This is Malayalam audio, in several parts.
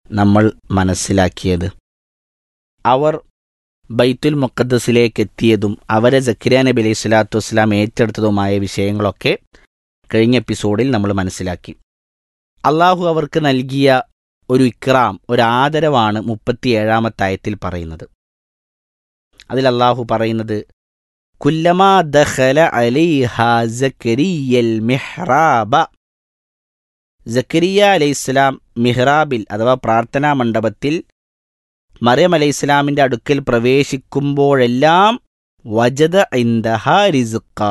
നമ്മൾ മനസ്സിലാക്കിയത് അവർ ബൈത്തുൽ മുഖദ്സിലേക്ക് എത്തിയതും അവരെ ജക്കരിയ നബി അലൈഹി സ്വലാത്തു വസ്സലാം ഏറ്റെടുത്തതുമായ വിഷയങ്ങളൊക്കെ കഴിഞ്ഞ എപ്പിസോഡിൽ നമ്മൾ മനസ്സിലാക്കി അള്ളാഹു അവർക്ക് നൽകിയ ഒരു ഇക്രാം ഒരു ആദരവാണ് മുപ്പത്തിയേഴാമത്തെ ആയത്തിൽ പറയുന്നത് അതിൽ അള്ളാഹു പറയുന്നത് കുല്ലമാ ദഖല അലൈഹ സക്കരിയൽ മിഹ്റാബ സക്കരിയ അലൈഹിസ്സലാം മിഹ്റാബിൽ അഥവാ പ്രാർത്ഥനാ മണ്ഡപത്തിൽ മറിയം അലൈഹിസ്സലാമിൻ്റെ അടുക്കൽ പ്രവേശിക്കുമ്പോഴെല്ലാം വജദ ഇന്ദഹ റിസുക്ക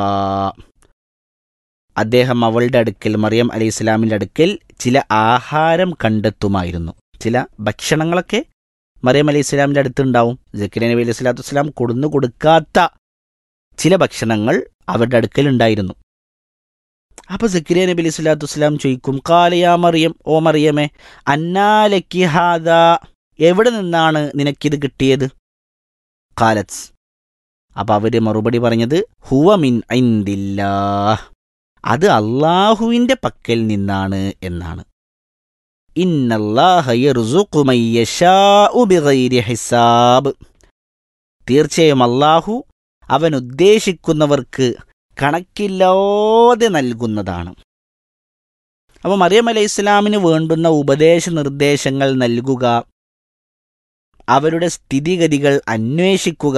അദ്ദേഹം അവളുടെ അടുക്കൽ മറിയം അലൈഹിസ്സലാമിൻ്റെ അടുക്കൽ ചില ആഹാരം കണ്ടെത്തുമായിരുന്നു ചില ഭക്ഷണങ്ങളൊക്കെ മറിയം അലൈഹി സ്വലാമിൻ്റെ അടുത്തുണ്ടാവും ജക്കരിയ നബി അലൈഹി സ്വലാത്തു വസ്സലാം കൊടുന്നു കൊടുക്കാത്ത ചില ഭക്ഷണങ്ങൾ അവരുടെ അടുക്കൽ ഉണ്ടായിരുന്നു അപ്പൊ സക്കരിയ നബി അലൈഹി സ്വലാത്തു വസ്സലാം ചോദിക്കും കാലയാ മറിയം ഓ മറിയമേ അന്നാലക്കി ഹാദ എവിടെ നിന്നാണ് നിനക്കിത് കിട്ടിയത് കാലത്ത് അപ്പൊ അവര് മറുപടി പറഞ്ഞത് ഹുവ മിൻ ഐന്ദില്ലാ അത് അള്ളാഹുവിൻ്റെ പക്കൽ നിന്നാണ് എന്നാണ് ഇന്നല്ലാഹ യർസുഖു മൻ യശാഉ ബിഗൈരി ഹിസാബ് തീർച്ചയായും അള്ളാഹു അവൻ ഉദ്ദേശിക്കുന്നവർക്ക് കണക്കില്ലാതെ നൽകുന്നതാണ് അപ്പോൾ മറിയം അലൈഹി ഇസ്ലാമിന് വേണ്ടുന്ന ഉപദേശ നിർദ്ദേശങ്ങൾ നൽകുക അവരുടെ സ്ഥിതിഗതികൾ അന്വേഷിക്കുക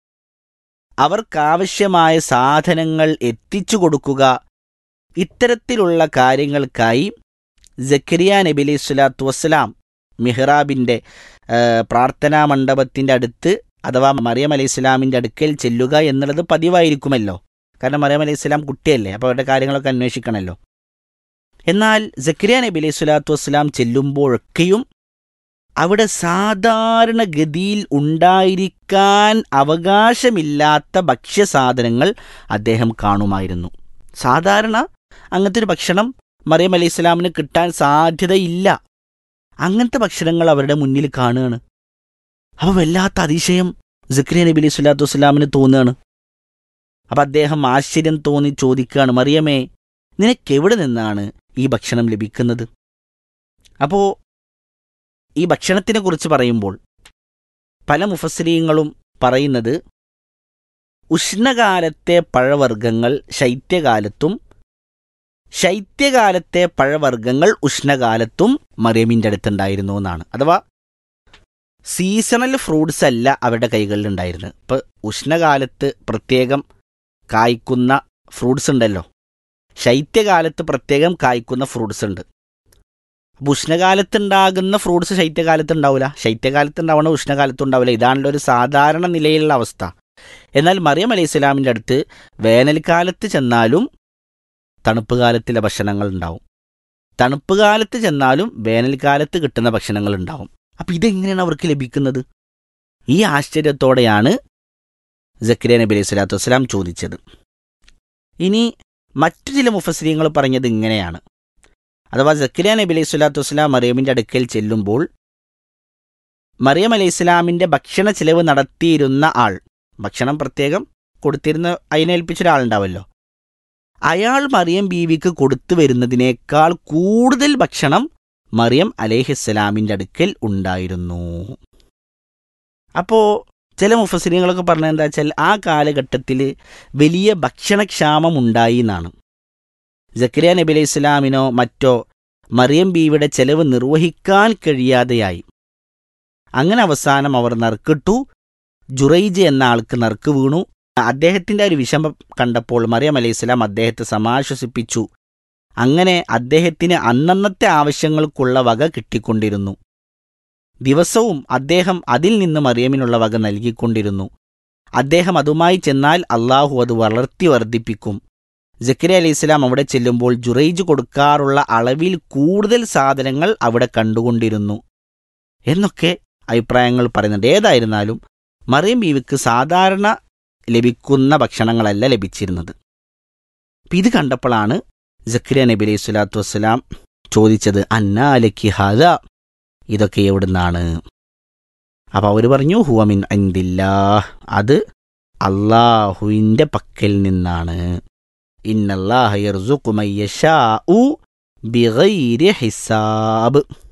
അവർക്കാവശ്യമായ സാധനങ്ങൾ എത്തിച്ചു കൊടുക്കുക ഇത്തരത്തിലുള്ള കാര്യങ്ങൾക്കായി ജക്കരിയ നബി അലൈഹി സ്വലാത്തു വസ്സലാം മിഹ്റാബിൻ്റെ പ്രാർത്ഥനാ മണ്ഡപത്തിൻ്റെ അടുത്ത് അഥവാ മറിയം അലൈഹി സ്വലാമിൻ്റെ അടുക്കൽ ചെല്ലുക എന്നുള്ളത് പതിവായിരിക്കുമല്ലോ കാരണം മറിയം അലൈഹി സ്വലാം കുട്ടിയല്ലേ അപ്പോൾ അവരുടെ കാര്യങ്ങളൊക്കെ അന്വേഷിക്കണമല്ലോ എന്നാൽ ജക്കരിയ നബി അലൈഹി സ്വലാത്തു വസ്സലാം ചെല്ലുമ്പോഴൊക്കെയും അവിടെ സാധാരണഗതിയിൽ ഉണ്ടായിരിക്കാൻ അവകാശമില്ലാത്ത ഭക്ഷ്യസാധനങ്ങൾ അദ്ദേഹം കാണുമായിരുന്നു സാധാരണ അങ്ങനത്തെ ഒരു ഭക്ഷണം മറിയം അലൈഹി സ്വലാമിന് കിട്ടാൻ സാധ്യതയില്ല അങ്ങനത്തെ ഭക്ഷണങ്ങൾ അവരുടെ മുന്നിൽ കാണുകയാണ് അപ്പോൾ വല്ലാത്ത അതിശയം സിക്രിയ നബി അലൈഹി സ്വലാത്തു വസ്സലാമിന് തോന്നുകയാണ് അപ്പം അദ്ദേഹം ആശ്ചര്യം തോന്നി ചോദിക്കുകയാണ് മറിയമേ നിനക്കെവിടെ നിന്നാണ് ഈ ഭക്ഷണം ലഭിക്കുന്നത് അപ്പോൾ ഈ ഭക്ഷണത്തിനെ കുറിച്ച് പറയുമ്പോൾ പല മുഫസ്രീങ്ങളും പറയുന്നത് ഉഷ്ണകാലത്തെ പഴവർഗ്ഗങ്ങൾ ശൈത്യകാലത്തും ശൈത്യകാലത്തെ പഴവർഗ്ഗങ്ങൾ ഉഷ്ണകാലത്തും മറിയമിൻ്റെ അടുത്തുണ്ടായിരുന്നു എന്നാണ് അഥവാ സീസണൽ ഫ്രൂട്ട്സ് അല്ല അവരുടെ കൈകളിൽ ഉണ്ടായിരുന്നത് ഇപ്പോൾ ഉഷ്ണകാലത്ത് പ്രത്യേകം കായ്ക്കുന്ന ഫ്രൂട്ട്സ് ഉണ്ടല്ലോ ശൈത്യകാലത്ത് പ്രത്യേകം കായ്ക്കുന്ന ഫ്രൂട്ട്സ് ഉണ്ട് അപ്പോൾ ഉഷ്ണകാലത്ത് ഉണ്ടാകുന്ന ഫ്രൂട്ട്സ് ശൈത്യകാലത്ത് ഉണ്ടാവില്ല ശൈത്യകാലത്ത് ഉണ്ടാവണ ഉഷ്ണകാലത്ത് ഉണ്ടാവില്ല ഇതാണല്ലോ ഒരു സാധാരണ നിലയിലുള്ള അവസ്ഥ എന്നാൽ മറിയം അലൈഹി സ്വലാമിൻ്റെ അടുത്ത് വേനൽക്കാലത്ത് ചെന്നാലും തണുപ്പ് കാലത്തിലെ ഭക്ഷണങ്ങൾ ഉണ്ടാവും തണുപ്പ് കാലത്ത് ചെന്നാലും വേനൽക്കാലത്ത് കിട്ടുന്ന ഭക്ഷണങ്ങൾ ഉണ്ടാവും അപ്പം ഇതെങ്ങനെയാണ് അവർക്ക് ലഭിക്കുന്നത് ഈ ആശ്ചര്യത്തോടെയാണ് ജക്കരിയ നബി അലൈഹി സ്വലാത്തു വസ്സലാം ചോദിച്ചത് ഇനി മറ്റു ചില മുഫസ്രീങ്ങൾ പറഞ്ഞത് ഇങ്ങനെയാണ് അഥവാ ജക്കരിയ നബി അലൈഹി സ്വലാത്തു വസ്സലാം മറിയമിൻ്റെ അടുക്കൽ ചെല്ലുമ്പോൾ മറിയം അലൈഹി സ്വലാമിൻ്റെ ഭക്ഷണ ചിലവ് നടത്തിയിരുന്ന ആൾ ഭക്ഷണം പ്രത്യേകം കൊടുത്തിരുന്ന അതിനേൽപ്പിച്ച ഒരാളുണ്ടാവല്ലോ അയാൾ മറിയം ബീവിക്ക് കൊടുത്തു വരുന്നതിനേക്കാൾ കൂടുതൽ ഭക്ഷണം മറിയം അലേഹിസ്സലാമിൻ്റെ അടുക്കൽ ഉണ്ടായിരുന്നു അപ്പോൾ ചില മുഫസിനികളൊക്കെ പറഞ്ഞത് എന്താ വെച്ചാൽ ആ കാലഘട്ടത്തിൽ വലിയ ഭക്ഷണക്ഷാമം ഉണ്ടായി എന്നാണ് ജക്കരിയ നബി അലൈഹി ഇസ്ലാമിനോ മറ്റോ മറിയം ബീവിയുടെ ചെലവ് നിർവഹിക്കാൻ കഴിയാതെയായി അങ്ങനെ അവസാനം അവർ നറുക്കിട്ടു ജുറൈജ് എന്ന ആൾക്ക് നറുക്ക് വീണു അദ്ദേഹത്തിൻ്റെ ഒരു വിഷമം കണ്ടപ്പോൾ മറിയം അലൈഹി സ്വലാം അദ്ദേഹത്തെ സമാശ്വസിപ്പിച്ചു അങ്ങനെ അദ്ദേഹത്തിന് അന്നന്നത്തെ ആവശ്യങ്ങൾക്കുള്ള വക കിട്ടിക്കൊണ്ടിരുന്നു ദിവസവും അദ്ദേഹം അതിൽ നിന്ന് മറിയമിനുള്ള വക നൽകിക്കൊണ്ടിരുന്നു അദ്ദേഹം അതുമായി ചെന്നാൽ അള്ളാഹു അത് വളർത്തി വർദ്ധിപ്പിക്കും ജക്കരിയ അലൈഹി സ്വലാം അവിടെ ചെല്ലുമ്പോൾ ജുറൈജ് കൊടുക്കാറുള്ള അളവിൽ കൂടുതൽ സാധനങ്ങൾ അവിടെ കണ്ടുകൊണ്ടിരുന്നു എന്നൊക്കെ അഭിപ്രായങ്ങൾ പറയുന്നുണ്ട് ഏതായിരുന്നാലും മറിയം ബീവിക്ക് സാധാരണ ലഭിക്കുന്ന ഭക്ഷണങ്ങളല്ല ലഭിച്ചിരുന്നത് അപ്പം ഇത് കണ്ടപ്പോഴാണ് ജക്കരിയ നബി അലൈഹി സ്വലാത്തു വസ്സലാം ചോദിച്ചത് അന്നാലക്കി ഹാദ ഇതൊക്കെ എവിടുന്നാണ് അപ്പം അവർ പറഞ്ഞു ഹുവമിൻ അന്തില്ലാ അത് അള്ളാഹുവിൻ്റെ പക്കൽ നിന്നാണ് ഇന്നല്ലാഹ യർസുഖു മൻ യശാഉ ബിഗൈരി ഹിസാബ്